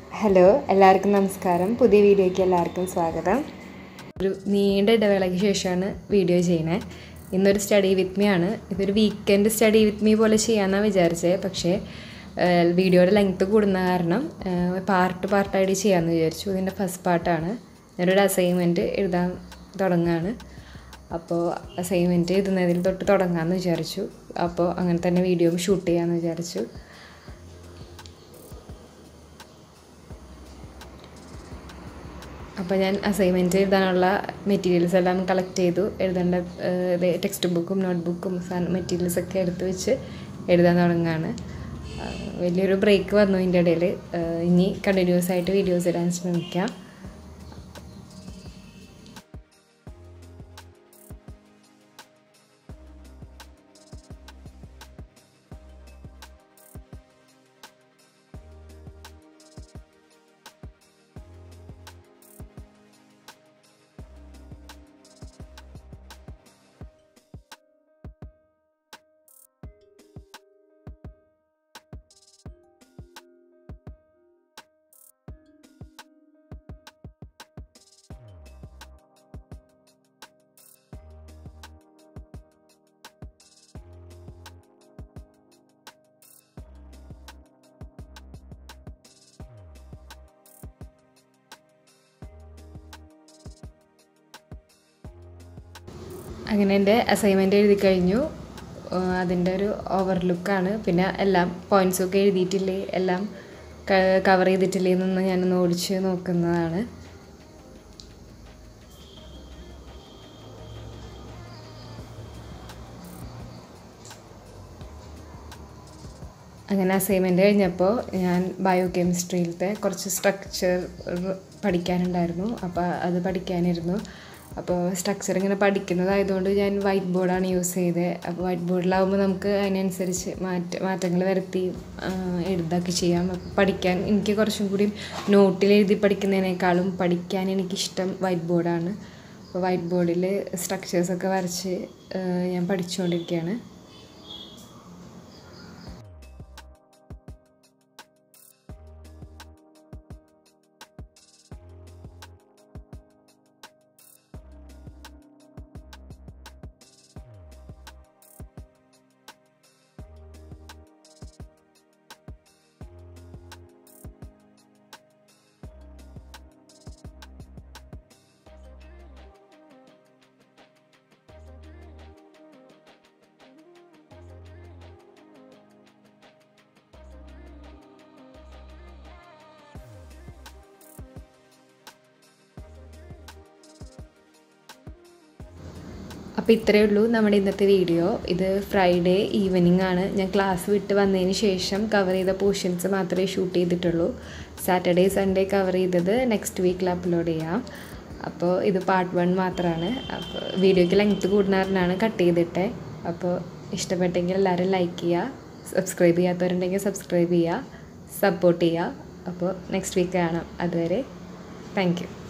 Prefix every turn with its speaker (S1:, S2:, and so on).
S1: hello എല്ലാവർക്കും നമസ്കാരം പുതിയ വീഡിയോയ്ക്ക് എല്ലാവർക്കും സ്വാഗതം ഒരു നീണ്ട ഇടവേളയ്ക്ക് ശേഷമാണ് വീഡിയോ ചെയ്യണത് ഇന്നൊരു സ്റ്റഡി വിത്ത് മീ ആണ് ഇതൊരു വീക്കെൻഡ് സ്റ്റഡി വിത്ത് മീ പോലെ ചെയ്യാമെന്നാണ് വിചാരിച്ചത് പക്ഷേ ഏഹ്, വീഡിയോയുടെ ലെങ്ത്ത് കൂടുന്ന കാരണം ഏഹ്, പാർട്ട് പാർട്ടായിട്ട് ചെയ്യാമെന്ന് വിചാരിച്ചു ഇതിൻ്റെ ഫസ്റ്റ് പാർട്ടാണ് ഞാനൊരു അസൈൻമെൻറ്റ് എഴുതാൻ തുടങ്ങുകയാണ് അപ്പോൾ അസൈൻമെൻറ്റ് എഴുതുന്നതിൽ തൊട്ട് തുടങ്ങാമെന്ന് വിചാരിച്ചു അപ്പോൾ അങ്ങനെ തന്നെ വീഡിയോ ഷൂട്ട് ചെയ്യാമെന്ന് വിചാരിച്ചു അപ്പോൾ ഞാൻ അസൈൻമെൻറ്റ് എഴുതാനുള്ള മെറ്റീരിയൽസ് എല്ലാം കളക്ട് ചെയ്തു എഴുതേണ്ട ടെക്സ്റ്റ് ബുക്കും നോട്ട് ബുക്കും മെറ്റീരിയൽസ് ഒക്കെ എടുത്ത് വെച്ച് എഴുതാൻ തുടങ്ങുകയാണ് ആ, വലിയൊരു ബ്രേക്ക് വന്നു ഇതിൻ്റെ ഇടയിൽ ഇനി കണ്ടിന്യൂസ് ആയിട്ട് വീഡിയോസ് ഇടാൻ ശ്രമിക്കാം അങ്ങനെ എൻ്റെ അസൈൻമെൻറ്റ് എഴുതി കഴിഞ്ഞു അതിൻ്റെ ഒരു ഓവർലുക്കാണ് പിന്നെ എല്ലാം പോയിൻറ്റ്സും ഒക്കെ എഴുതിയിട്ടില്ലേ എല്ലാം കവർ ചെയ്തിട്ടില്ലേ എന്നൊന്ന് ഞാനൊന്ന് ഓടിച്ച് നോക്കുന്നതാണ് അങ്ങനെ അസൈൻമെൻറ്റ് കഴിഞ്ഞപ്പോൾ ഞാൻ ബയോ കെമിസ്ട്രിയിലത്തെ കുറച്ച് സ്ട്രക്ചർ പഠിക്കാനുണ്ടായിരുന്നു അപ്പോൾ അത് പഠിക്കാനിരുന്നു അപ്പോൾ സ്ട്രക്ചർ ഇങ്ങനെ പഠിക്കുന്നതായതുകൊണ്ട് ഞാൻ വൈറ്റ് ബോർഡാണ് യൂസ് ചെയ്തത് അപ്പോൾ വൈറ്റ് ബോർഡിലാവുമ്പോൾ നമുക്ക് അതിനനുസരിച്ച് മാറ്റ മാറ്റങ്ങൾ വരുത്തി ആ, എഴുതൊക്കെ ചെയ്യാം അപ്പോൾ പഠിക്കാൻ എനിക്ക് കുറച്ചും കൂടി നോട്ടിൽ എഴുതി പഠിക്കുന്നതിനേക്കാളും പഠിക്കാൻ എനിക്കിഷ്ടം വൈറ്റ് ബോർഡാണ് അപ്പോൾ വൈറ്റ് ബോർഡിൽ സ്ട്രക്ചേഴ്സൊക്കെ വരച്ച് ആ, ഞാൻ പഠിച്ചുകൊണ്ടിരിക്കുകയാണ് അപ്പോൾ ഇത്രയേ ഉള്ളൂ നമ്മുടെ ഇന്നത്തെ വീഡിയോ ഇത് ഫ്രൈഡേ ഈവനിങ് ആണ് ഞാൻ ക്ലാസ് വിട്ട് വന്നതിന് ശേഷം കവർ ചെയ്ത പോർഷൻസ് മാത്രമേ ഷൂട്ട് ചെയ്തിട്ടുള്ളൂ സാറ്റർഡേ സൺഡേ കവർ ചെയ്തത് നെക്സ്റ്റ് വീക്കിൽ അപ്ലോഡ് ചെയ്യാം അപ്പോൾ ഇത് പാർട്ട് വൺ മാത്രമാണ് അപ്പോൾ വീഡിയോയ്ക്ക് ലെങ്ത്ത് കൂടുന്നവരനാണ് കട്ട് ചെയ്തിട്ടെ അപ്പോൾ ഇഷ്ടപ്പെട്ടെങ്കിൽ എല്ലാവരും ലൈക്ക് ചെയ്യുക സബ്സ്ക്രൈബ് ചെയ്യാത്തവരുണ്ടെങ്കിൽ സബ്സ്ക്രൈബ് ചെയ്യുക സപ്പോർട്ട് ചെയ്യുക അപ്പോൾ നെക്സ്റ്റ് വീക്ക് കാണാം അതുവരെ താങ്ക് യു